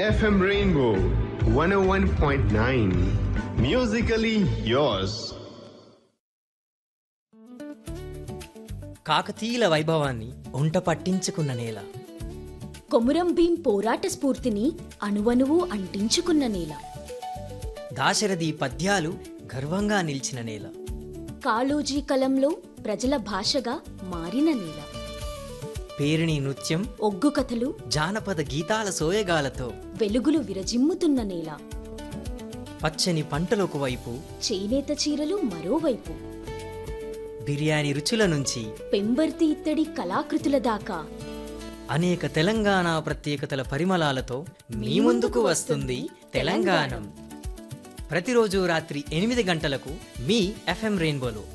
FM Rainbow 101.9. Musically yours. కాకతీయుల వైభవాన్ని ఒంట పట్టించుకున్న నేల కొమురం భీం పోరాట స్ఫూర్తిని అణువణువు అంటించుకున్న నేల దాశరథి పద్యాలు గర్వంగా నిలిచిన నేల కాళోజీ కలంలో ప్రజల భాషగా మారిన నేల పేరిణి నృత్యం ఒగ్గు కథలు జానపద గీతాల సోయగాలతో వెలుగులు విరజిమ్ముతున్న నేల పచ్చని పంటలకు వైపు చేనేత చీరలు మరోవైపు బిర్యానీ రుచుల నుంచి పెంబర్తి ఇత్తడి కళాకృతుల దాకా అనేక తెలంగాణ ప్రత్యేకతల పరిమళాలతో మీ ముందుకు వస్తుంది తెలంగాణం ప్రతిరోజు రాత్రి ఎనిమిది గంటలకు మీ ఎఫ్ఎం రెయిన్బోలో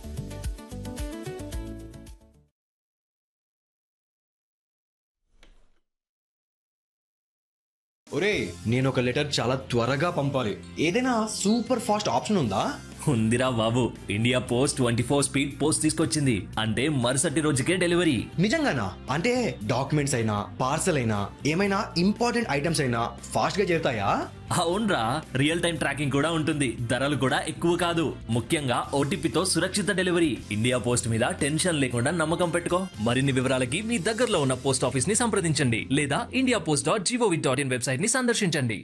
ఒరే నేను ఒక లెటర్ చాలా త్వరగా పంపాలి ఏదైనా సూపర్ ఫాస్ట్ ఆప్షన్ ఉందా ఉందిరా బాబు India post twenty four speed post తీసుకొచ్చింది అంటే మరుసటి రోజుకే డెలివరీ నిజంగానా అంటే డాక్యుమెంట్స్ అయినా పార్సల్ అయినా ఏమైనా ఇంపార్టెంట్ ఐటమ్స్ అయినా ఫాస్ట్ గా చేరుతాయా అవునరా రియల్ టైం ట్రాకింగ్ కూడా ఉంటుంది ధరలు కూడా ఎక్కువ కాదు ముఖ్యంగా ఓటీపీతో సురక్షిత డెలివరీ ఇండియా పోస్ట్ మీద టెన్షన్ లేకుండా నమ్మకం పెట్టుకో మరిన్ని వివరాలకి మీ దగ్గరలో ఉన్న పోస్ట్ ఆఫీస్ ని సంప్రదించండి లేదా India post dot gov dot in website ని సందర్శించండి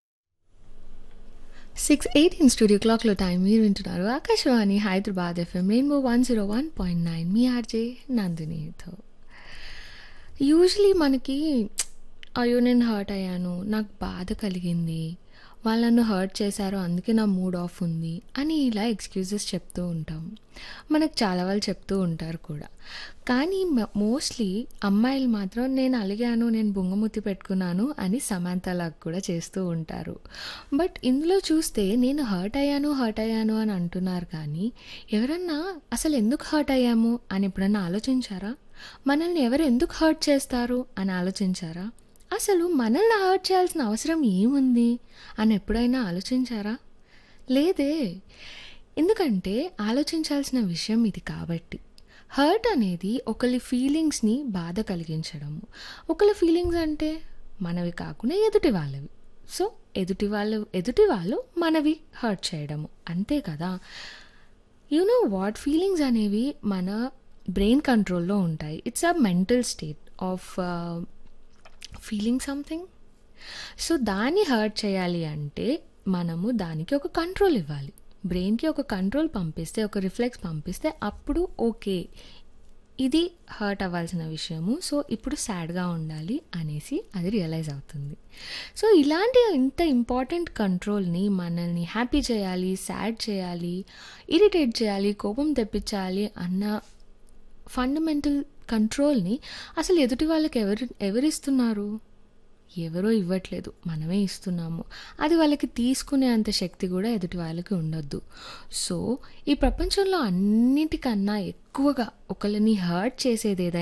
సిక్స్ ఎయిటీన్ స్టూడియో క్లాక్లో టైం మీరు వింటున్నారు Akashvani Hyderabad FM rainbow one zero one point nine మీ ఆర్జే నందినితో యూజువలీ మనకి అయ్యో నేను హర్ట్ అయ్యాను నాకు బాధ కలిగింది వాళ్ళు నన్ను హర్ట్ చేశారు అందుకే నా మూడ్ ఆఫ్ ఉంది అని ఇలా ఎక్స్క్యూజెస్ చెప్తూ ఉంటాం మనకు చాలా వాళ్ళు చెప్తూ ఉంటారు కూడా కానీ మోస్ట్లీ అమ్మాయిలు మాత్రం నేను అలిగాను నేను బొంగముత్తి పెట్టుకున్నాను అని సమాంతలాగా కూడా చేస్తూ ఉంటారు బట్ ఇందులో చూస్తే నేను హర్ట్ అయ్యాను హర్ట్ అయ్యాను అని అంటున్నారు కానీ ఎవరన్నా అసలు ఎందుకు హర్ట్ అయ్యాము అని ఎప్పుడన్నా ఆలోచించారా మనల్ని ఎవరు ఎందుకు హర్ట్ చేస్తారు అని ఆలోచించారా అసలు మనల్ని హర్ట్ చేయాల్సిన అవసరం ఏముంది అని ఎప్పుడైనా ఆలోచించారా లేదే ఎందుకంటే ఆలోచించాల్సిన విషయం ఇది కాబట్టి హర్ట్ అనేది ఒకరి ఫీలింగ్స్ని బాధ కలిగించడము ఒకరి ఫీలింగ్స్ అంటే మనవి కాకుండా ఎదుటి వాళ్ళవి సో ఎదుటి వాళ్ళు ఎదుటి వాళ్ళు మనవి హర్ట్ చేయడము అంతే కదా యు నో వాట్ ఫీలింగ్స్ అనేవి మన బ్రెయిన్ కంట్రోల్లో ఉంటాయి it's a mental state of feeling something so దాన్ని హర్ట్ చేయాలి అంటే మనము దానికి ఒక కంట్రోల్ ఇవ్వాలి బ్రెయిన్కి ఒక కంట్రోల్ పంపిస్తే ఒక రిఫ్లెక్స్ పంపిస్తే అప్పుడు ఓకే ఇది హర్ట్ అవ్వాల్సిన విషయము సో ఇప్పుడు సాడ్గా ఉండాలి అనేసి అది రియలైజ్ అవుతుంది సో ఇలాంటి ఇంత ఇంపార్టెంట్ కంట్రోల్ని మనల్ని హ్యాపీ చేయాలి సాడ్ చేయాలి ఇరిటేట్ చేయాలి కోపం తెప్పించాలి అన్న ఫండమెంటల్ కంట్రోల్ని అసలు ఎదుటి వాళ్ళకి ఎవరు ఎవరిస్తున్నారు ఎవరో ఇవ్వట్లేదు మనమే ఇస్తున్నాము అది వాళ్ళకి తీసుకునే అంత శక్తి కూడా ఎదుటి వాళ్ళకి ఉండొద్దు సో ఈ ప్రపంచంలో అన్నిటికన్నా ఎక్కువగా ఒకరిని హర్ట్ చేసేది ఏదైనా